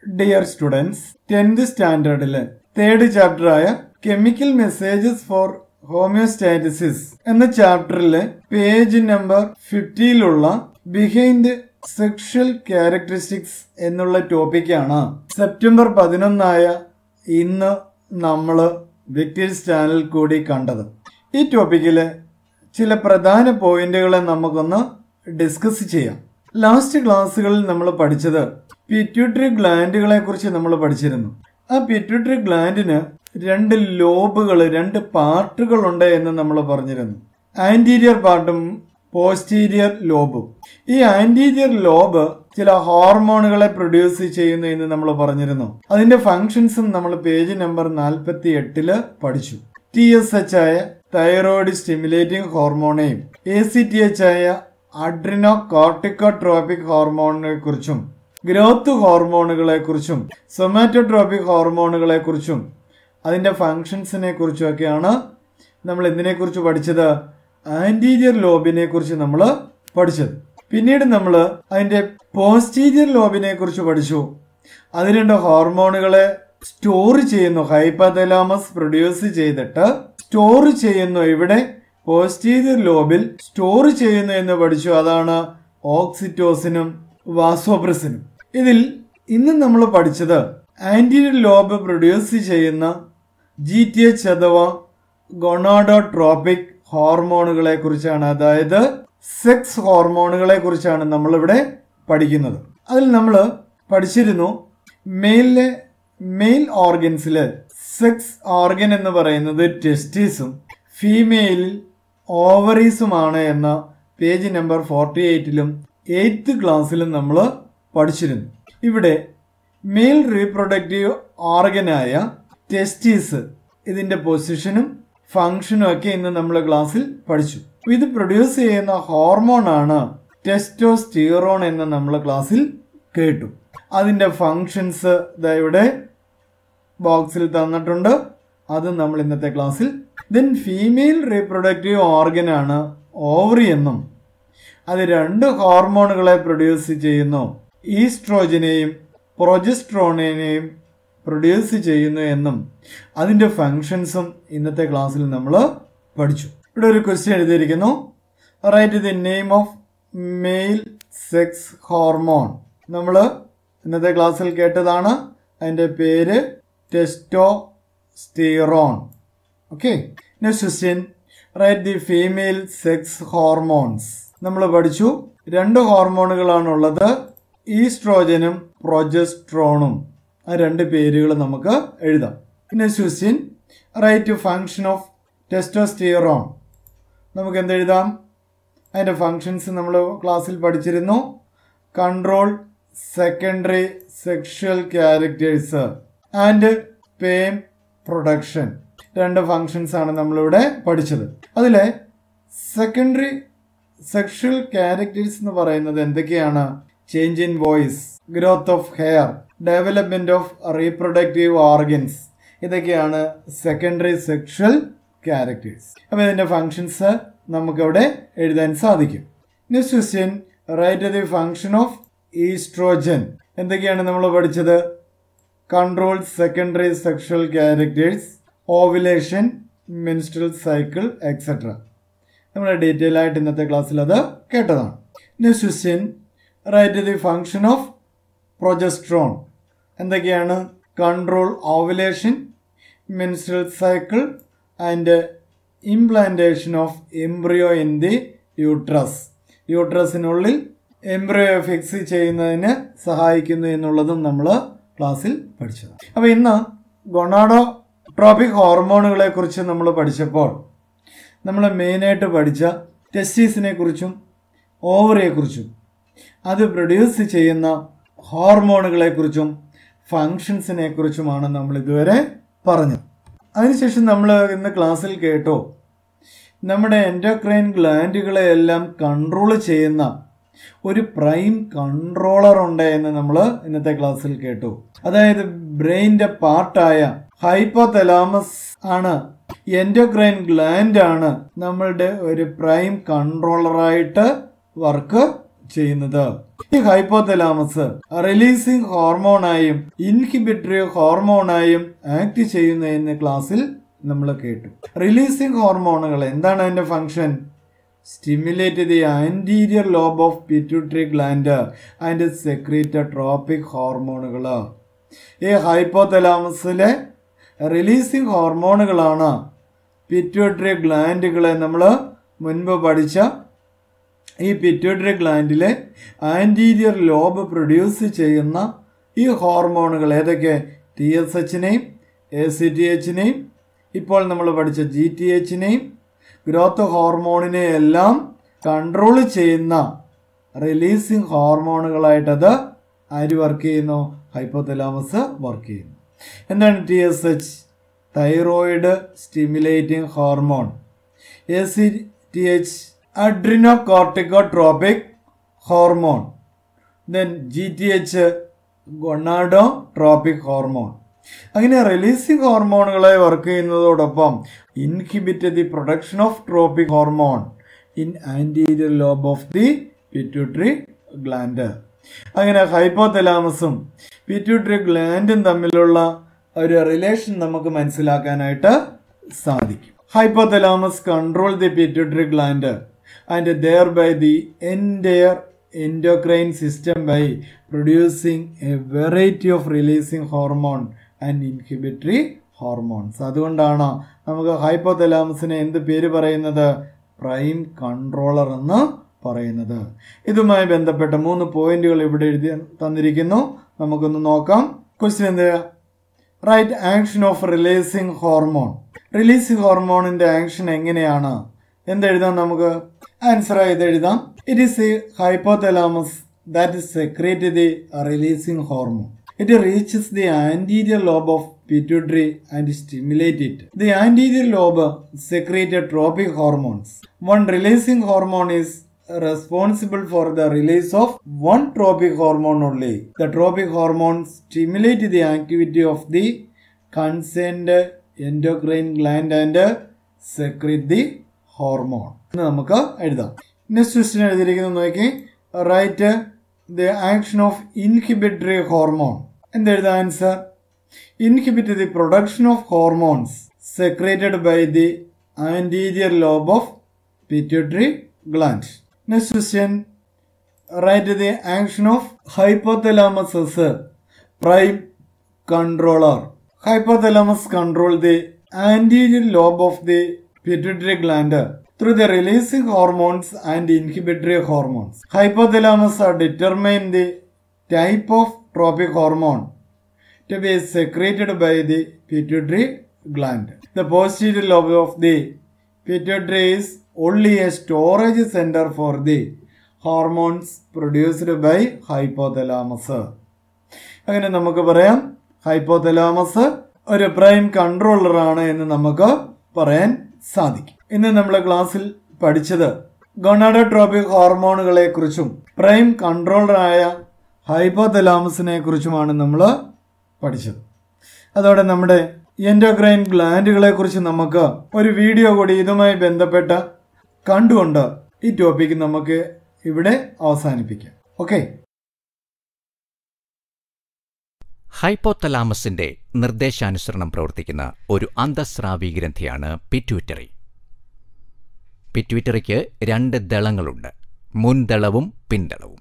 Dear students tenth സ്റ്റാൻഡേർഡിലെ third ചാപ്റ്ററായ chemical messages for homeostasis എന്ന ചാപ്റ്ററിലെ പേജ് നമ്പർ ഫിഫ്റ്റിയിലുള്ള ബിഹൈൻഡ് സെക്ഷൽ ക്യാരക്ടറിസ്റ്റിക്സ് എന്നുള്ള ടോപ്പിക്കാണ് സെപ്റ്റംബർ പതിനൊന്നായ ഇന്ന് നമ്മൾ വിക്ടേഴ്സ് ചാനൽ കൂടി കണ്ടത് ഈ ടോപ്പിക്കിലെ ചില പ്രധാന പോയിന്റുകളെ നമുക്കൊന്ന് ഡിസ്കസ് ചെയ്യാം ലാസ്റ്റ് ക്ലാസ്സുകളിൽ നമ്മൾ പഠിച്ചത് പിറ്റ്യൂട്ടറി ഗ്ലാൻഡുകളെ കുറിച്ച് നമ്മൾ പഠിച്ചിരുന്നു ആ പിറ്റ്യൂട്ടറി ഗ്ലാൻഡിന് രണ്ട് ലോബുകൾ രണ്ട് പാർട്ടുകൾ ഉണ്ട് എന്ന് നമ്മൾ പറഞ്ഞിരുന്നു ആന്റീരിയർ പാർട്ടും പോസ്റ്റീരിയർ ലോബും ഈ ആന്റീരിയർ ലോബ് ചില ഹോർമോണുകളെ പ്രൊഡ്യൂസ് ചെയ്യുന്നു എന്ന് നമ്മൾ പറഞ്ഞിരുന്നു അതിന്റെ ഫങ്ഷൻസും നമ്മൾ പേജ് നമ്പർ നാൽപ്പത്തി എട്ടില് പഠിച്ചു ടി എസ് എച്ച് ആയ തൈറോയിഡ് സ്റ്റിമുലേറ്റിംഗ് ഹോർമോണെയും എ സി ടി എച്ച് ആയ അഡ്രിനോ കോർട്ടിക്കോട്രോപിക് ഹോർമോണിനെ കുറിച്ചും ഗ്രോത്ത് ഹോർമോണുകളെ കുറിച്ചും സൊമാറ്റോട്രോപിക് ഹോർമോണുകളെ കുറിച്ചും അതിന്റെ ഫങ്ഷൻസിനെ കുറിച്ചും ഒക്കെയാണ് നമ്മൾ എന്തിനെ കുറിച്ച് പഠിച്ചത് ആന്റീരിയർ ലോബിനെ കുറിച്ച് നമ്മൾ പഠിച്ചത് പിന്നീട് നമ്മൾ അതിന്റെ പോസ്റ്റീരിയർ ലോബിനെ കുറിച്ച് പഠിച്ചു അത് രണ്ട് ഹോർമോണുകളെ സ്റ്റോർ ചെയ്യുന്നു ഹൈപ്പതലാമസ് പ്രൊഡ്യൂസ് ചെയ്തിട്ട് സ്റ്റോർ ചെയ്യുന്നു ഇവിടെ പോസ്റ്റീരിയർ ലോബിൽ സ്റ്റോർ ചെയ്യുന്നു എന്ന് പഠിച്ചു അതാണ് ഓക്സിറ്റോസിനും വാസോപ്രസിനും ഇതിൽ ഇന്ന് നമ്മൾ പഠിച്ചത് ആന്റീരിയർ ലോബ് പ്രൊഡ്യൂസ് ചെയ്യുന്ന ജി ടി എച്ച് അഥവാ ഗൊണോഡോട്രോപിക് ഹോർമോണുകളെ കുറിച്ചാണ് അതായത് സെക്സ് ഹോർമോണുകളെ കുറിച്ചാണ് നമ്മളിവിടെ പഠിക്കുന്നത് അതിൽ നമ്മൾ പഠിച്ചിരുന്നു മെയിലിലെ മെയിൽ ഓർഗൻസില് സെക്സ് ഓർഗൻ എന്ന് പറയുന്നത് ടെസ്റ്റീസും ഫീമെയിലിൽ ഓവറീസുമാണ് എന്ന പേജ് നമ്പർ ഫോർട്ടി എയ്റ്റിലും എയ്ത്ത് ക്ലാസ്സിലും നമ്മൾ പഠിച്ചിരുന്നു ഇവിടെ മെയിൽ റീപ്രൊഡക്റ്റീവ് ഓർഗനായ ടെസ്റ്റീസ് ഇതിന്റെ പൊസിഷനും ഫങ്ഷനും ഒക്കെ ഇന്ന് നമ്മൾ ക്ലാസ്സിൽ പഠിച്ചു ഇത് പ്രൊഡ്യൂസ് ചെയ്യുന്ന ഹോർമോൺ ആണ് ടെസ്റ്റോസ്റ്റീറോൺ എന്ന് നമ്മൾ ക്ലാസ്സിൽ കേട്ടു അതിന്റെ ഫങ്ഷൻസ് ഇവിടെ ബോക്സിൽ തന്നിട്ടുണ്ട് അത് നമ്മൾ ഇന്നത്തെ ക്ലാസ്സിൽ ദെൻ ഫീമെയിൽ റീപ്രൊഡക്റ്റീവ് ഓർഗൻ ആണ് ഓവറി എന്നും അത് രണ്ട് ഹോർമോണുകളെ പ്രൊഡ്യൂസ് ചെയ്യുന്നു ഈസ്ട്രോജനെയും പ്രൊജസ്ട്രോണിനെയും പ്രൊഡ്യൂസ് ചെയ്യുന്നു എന്നും അതിന്റെ ഫങ്ഷൻസും ഇന്നത്തെ ക്ലാസ്സിൽ നമ്മൾ പഠിച്ചു ഇവിടെ ഒരു ക്വസ്റ്റ്യൻ എഴുതിയിരിക്കുന്നു write the name of male sex hormone നമ്മൾ ഇന്നത്തെ ക്ലാസ്സിൽ കേട്ടതാണ് അതിന്റെ പേര് testosterone okay next question write the female sex hormones നമ്മൾ പഠിച്ചു രണ്ട് ഹോർമോണുകളാണുള്ളത് ഈസ്ട്രോജനും പ്രൊജസ്ട്രോണും ആ രണ്ട് പേരുകൾ നമുക്ക് എഴുതാം next question write function of testosterone നമുക്ക് എന്തെഴുതാം അതിൻ്റെ ഫങ്ഷൻസ് നമ്മൾ ക്ലാസ്സിൽ പഠിച്ചിരുന്നു control secondary sexual characters and sperm production രണ്ട് ഫങ്ഷൻസ് ആണ് നമ്മളിവിടെ പഠിച്ചത് അതിലെ സെക്കൻഡറി സെക്ഷൽ ക്യാരക്ടേഴ്സ് എന്ന് പറയുന്നത് എന്തൊക്കെയാണ് change in voice growth of hair development of reproductive organs ഇതൊക്കെയാണ് സെക്കൻഡറി സെക്ഷൽ ക്യാരക്ടേഴ്സ് അപ്പോൾ ഇതിന്റെ ഫങ്ഷൻസ് നമുക്കവിടെ എഴുതാൻ സാധിക്കും next question write the function of oestrogen എന്തൊക്കെയാണ് നമ്മൾ പഠിച്ചത് control secondary sexual characters ovulation menstrual cycle etcetera നമ്മൾ ഡീറ്റെയിൽ ആയിട്ട് ഇന്നത്തെ ക്ലാസ്സിൽ അത് കേട്ടതാണ് next question write the function of progesterone എന്തൊക്കെയാണ് control ovulation menstrual cycle and implantation of embryo in the uterus യൂട്രസിനുള്ളിൽ എംബ്രിയോ ഫിക്സ് ചെയ്യുന്നതിന് സഹായിക്കുന്നു എന്നുള്ളതും നമ്മൾ ക്ലാസ്സിൽ പഠിച്ചത് അപ്പോൾ ഇന്ന് ഗൊണാഡോ ട്രോപിക് ഹോർമോണുകളെ കുറിച്ച് നമ്മൾ പഠിച്ചപ്പോൾ നമ്മൾ മെയിനായിട്ട് പഠിച്ച ടെസ്റ്റീസിനെ കുറിച്ചും ഓവറിയെ കുറിച്ചും അത് പ്രൊഡ്യൂസ് ചെയ്യുന്ന ഹോർമോണുകളെ കുറിച്ചും ഫങ്ഷൻസിനെ കുറിച്ചുമാണ് നമ്മൾ ഇതുവരെ പറഞ്ഞത് അതിനുശേഷം നമ്മൾ ഇന്ന് ക്ലാസ്സിൽ കേട്ടോ നമ്മുടെ എൻഡോക്രൈൻ ഗ്ലാൻഡുകളെ എല്ലാം കൺട്രോൾ ചെയ്യുന്ന ഒരു പ്രൈം കൺട്രോളർ ഉണ്ട് എന്ന് നമ്മൾ ഇന്നത്തെ ക്ലാസ്സിൽ കേട്ടു അതായത് ബ്രെയിൻ്റെ പാർട്ടായ ഹൈപ്പോതലാമസ് ആണ് എൻഡോക്രൈൻ ഗ്ലാൻഡ് ആണ് നമ്മളുടെ ഒരു പ്രൈം കൺട്രോളറായിട്ട് വർക്ക് ചെയ്യുന്നത് ഈ ഹൈപ്പോതലാമസ് റിലീസിംഗ് ഹോർമോണായും ഇൻഹിബിറ്ററി ഹോർമോണായും ആക്ട് ചെയ്യുന്നു എന്ന് ക്ലാസ്സിൽ നമ്മൾ കേട്ടു റിലീസിംഗ് ഹോർമോണുകൾ എന്താണ് അതിന്റെ function stimulate the anterior lobe of pituitary gland and secrete tropic ഹോർമോണുകൾ ഈ ഹൈപ്പോതലാമസിലെ റിലീസിംഗ് ഹോർമോണുകളാണ് പിറ്റ്യൂട്ടറി ഗ്ലാൻഡുകളെ നമ്മൾ മുൻപ് പഠിച്ച ഈ പിറ്റ്യൂട്ടറി ഗ്ലാൻഡിലെ ആൻറ്റീരിയർ ലോബ് പ്രൊഡ്യൂസ് ചെയ്യുന്ന ഈ ഹോർമോണുകൾ ഏതൊക്കെ ടി എസ് എച്ചിനെയും എ സി ടി എച്ചിനെയും ഇപ്പോൾ നമ്മൾ പഠിച്ച ജി ടി എച്ചിനെയും ഗ്രോത്ത് ഹോർമോണിനെ എല്ലാം കൺട്രോൾ ചെയ്യുന്ന റിലീസിങ് ഹോർമോണുകളായിട്ടത് ആര് വർക്ക് ചെയ്യുന്നു ഹൈപ്പോതലാമസ് വർക്ക് ചെയ്യുന്നു എന്താണ് T S H thyroid stimulating hormone A C T H adrenocorticotropic hormone then G T H gonadotropic hormone അങ്ങനെ റിലീസിംഗ് ഹോർമോണുകളെ വർക്ക് ചെയ്യുന്നതോടൊപ്പം inhibit the production of tropic hormone in anterior lobe of the pituitary gland അങ്ങനെ ഹൈപ്പോതലാമസും pituitary ഗ്ലാൻഡും തമ്മിലുള്ള ഒരു relation നമുക്ക് മനസ്സിലാക്കാനായിട്ട് സാധിക്കും hypothalamus control the pituitary gland and there by the entire endocrine system by producing a variety of releasing hormone and inhibitory hormones അതുകൊണ്ടാണ് നമുക്ക് ഹൈപ്പോതലാമസിനെ എന്ത് പേര് പറയുന്നത് പ്രൈം കൺട്രോളർ എന്ന് പറയുന്നത് ഇതുമായി ബന്ധപ്പെട്ട മൂന്ന് പോയിന്റുകൾ ഇവിടെ എഴുതി തന്നിരിക്കുന്നു നമുക്കൊന്ന് നോക്കാം ക്വസ്റ്റ്യൻ എന്ത് write action of releasing hormone releasing ഹോർമോണിന്റെ ആക്ഷൻ എങ്ങനെയാണ് എന്തെഴുതാം നമുക്ക് ആൻസർ ആയത് എഴുതാം it is a hypothalamus that is secrete the releasing hormone it reaches the anterior lobe of pituitary and stimulate it. The anterior lobe secreted tropic hormones. One releasing hormone is responsible for the release of one tropic hormone only. The tropic hormones stimulate the activity of the concerned endocrine gland and secrete the hormone. എന്ന് നമുക്ക് എഴുതാം next question എഴുതിയിരിക്കുന്നത് നോക്കി write the action of inhibitory hormone എന്തെഴുതാ answer inhibit the production of hormones secreted by the anterior lobe of pituitary gland next question write the action of hypothalamus prime controller hypothalamus control the anterior lobe of the pituitary gland through the releasing hormones and inhibitory hormones. Hypothalamus are determine the type of tropic hormone to be secreted by the pituitary gland. The posterior lobe of the pituitary is only a storage center for the hormones produced by hypothalamus. അങ്ങനെ നമുക്ക് പറയാം hypothalamus ഒരു prime controller ആണ് എന്ന് നമുക്ക് പറയാൻ സാധിക്കും ഇന്ന് നമ്മൾ ക്ലാസ്സിൽ പഠിച്ചത് ഗൊണാഡോട്രോപിക് ഹോർമോണുകളെ കുറിച്ചും പ്രൈം കൺട്രോളറായ ഹൈപ്പോതലാമസിനെ കുറിച്ചുമാണ് നമ്മൾ പഠിച്ചത് അതോടെ നമ്മുടെ എൻഡോക്രൈൻ ഗ്ലാൻഡുകളെ കുറിച്ച് നമുക്ക് ഒരു വീഡിയോ കൂടി ഇതുമായി ബന്ധപ്പെട്ട കണ്ടുകൊണ്ട് ഈ ടോപ്പിക്ക് നമുക്ക് ഇവിടെ അവസാനിപ്പിക്കാം ഓക്കെ ഹൈപ്പോത്തലാമസിന്റെ നിർദ്ദേശാനുസരണം പ്രവർത്തിക്കുന്ന ഒരു അന്തസ്രാവി ഗ്രന്ഥിയാണ് പിറ്റ്യൂറ്ററി പിറ്റ്യൂറ്ററിക്ക് രണ്ട് ദളങ്ങളുണ്ട് മുൻദളവും പിൻദളവും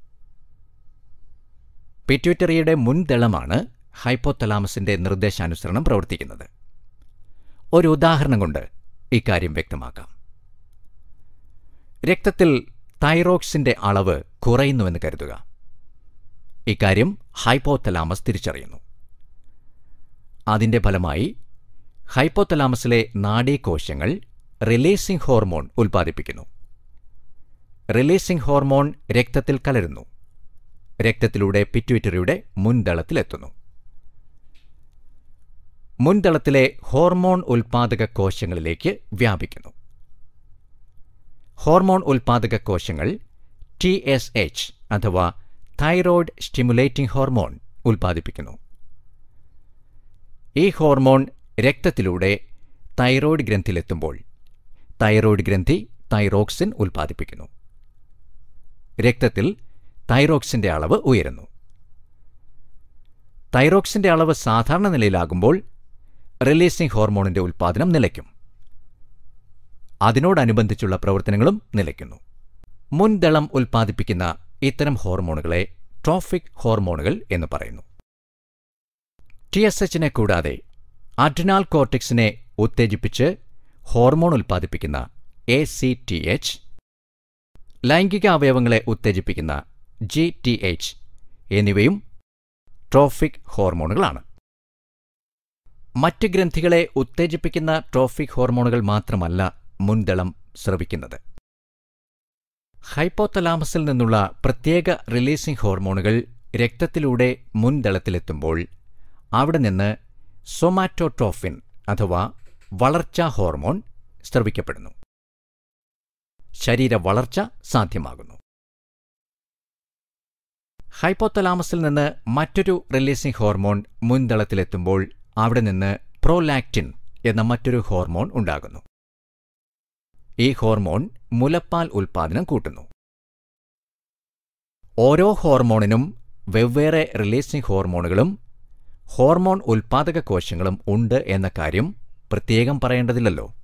പിറ്റ്യൂറ്ററിയുടെ മുൻദളമാണ് ഹൈപ്പോത്തലാമസിന്റെ നിർദ്ദേശാനുസരണം പ്രവർത്തിക്കുന്നത് ഒരു ഉദാഹരണം കൊണ്ട് ഇക്കാര്യം വ്യക്തമാക്കാം രക്തത്തിൽ തൈറോക്സിന്റെ അളവ് കുറയുന്നുവെന്ന് കരുതുക ഇക്കാര്യം ഹൈപ്പോത്തലാമസ് തിരിച്ചറിയുന്നു അതിന്റെ ഫലമായി ഹൈപ്പോത്തലാമസിലെ നാഡീകോശങ്ങൾ റിലീസിംഗ് ഹോർമോൺ ഉൽപ്പാദിപ്പിക്കുന്നു റിലീസിംഗ് ഹോർമോൺ രക്തത്തിൽ കലരുന്നു രക്തത്തിലൂടെ പിറ്റ്യൂറ്ററിയുടെ മുൻദളത്തിലെത്തുന്നു മുൻദളത്തിലെ ഹോർമോൺ ഉൽപ്പാദക കോശങ്ങളിലേക്ക് വ്യാപിക്കുന്നു ഹോർമോൺ ഉൽപ്പാദക കോശങ്ങൾ ടി എസ് എച്ച് അഥവാ തൈറോയ്ഡ് സ്റ്റിമുലേറ്റിംഗ് ഹോർമോൺ ഉൽപ്പാദിപ്പിക്കുന്നു ഈ ഹോർമോൺ രക്തത്തിലൂടെ തൈറോയ്ഡ് ഗ്രന്ഥിയിലെത്തുമ്പോൾ തൈറോയ്ഡ് ഗ്രന്ഥി തൈറോക്സിൻ ഉൽപ്പാദിപ്പിക്കുന്നു രക്തത്തിൽ തൈറോക്സിന്റെ അളവ് ഉയരുന്നു തൈറോക്സിന്റെ അളവ് സാധാരണ നിലയിലാകുമ്പോൾ റിലീസിംഗ് ഹോർമോണിന്റെ ഉൽപ്പാദനം നിലയ്ക്കും അതിനോടനുബന്ധിച്ചുള്ള പ്രവർത്തനങ്ങളും നിലയ്ക്കുന്നു മുൻദളം ഉൽപ്പാദിപ്പിക്കുന്ന ഇത്തരം ഹോർമോണുകളെ ട്രോഫിക് ഹോർമോണുകൾ എന്ന് പറയുന്നു ടി എസ് എച്ചിനെ കൂടാതെ അഡ്രിനാൽ കോർട്ടിക്സിനെ ഉത്തേജിപ്പിച്ച് ഹോർമോൺ ഉൽപ്പാദിപ്പിക്കുന്ന എ സി ടി എച്ച് ലൈംഗിക അവയവങ്ങളെ ഉത്തേജിപ്പിക്കുന്ന ജി ടി എച്ച് എന്നിവയും ട്രോഫിക് ഹോർമോണുകളാണ് മറ്റ് ഗ്രന്ഥികളെ ഉത്തേജിപ്പിക്കുന്ന ട്രോഫിക് ഹോർമോണുകൾ മാത്രമല്ല മുൻദളം സ്രവിക്കുന്നത് ഹൈപ്പോതലാമസിൽ നിന്നുള്ള പ്രത്യേക റിലീസിംഗ് ഹോർമോണുകൾ രക്തത്തിലൂടെ മുൻദളത്തിലെത്തുമ്പോൾ അവിടെ നിന്ന് സൊമാറ്റോട്രോഫിൻ അഥവാ വളർച്ചാ ഹോർമോൺ സ്രവിക്കപ്പെടുന്നു ശരീര വളർച്ച സാധ്യമാകുന്നു ഹൈപ്പോതലാമസിൽ നിന്ന് മറ്റൊരു റിലീസിംഗ് ഹോർമോൺ മുൻദളത്തിലെത്തുമ്പോൾ അവിടെ നിന്ന് പ്രോലാക്റ്റിൻ എന്ന മറ്റൊരു ഹോർമോൺ ഉണ്ടാകുന്നു ഈ ഹോർമോൺ മുലപ്പാൽ ഉൽപ്പാദനം കൂട്ടുന്നു ഓരോ ഹോർമോണിനും വെവ്വേറെ റിലീസിംഗ് ഹോർമോണുകളും ഹോർമോൺ ഉൽപ്പാദക കോശങ്ങളും ഉണ്ട് എന്ന കാര്യം പ്രത്യേകം പറയേണ്ടതില്ലല്ലോ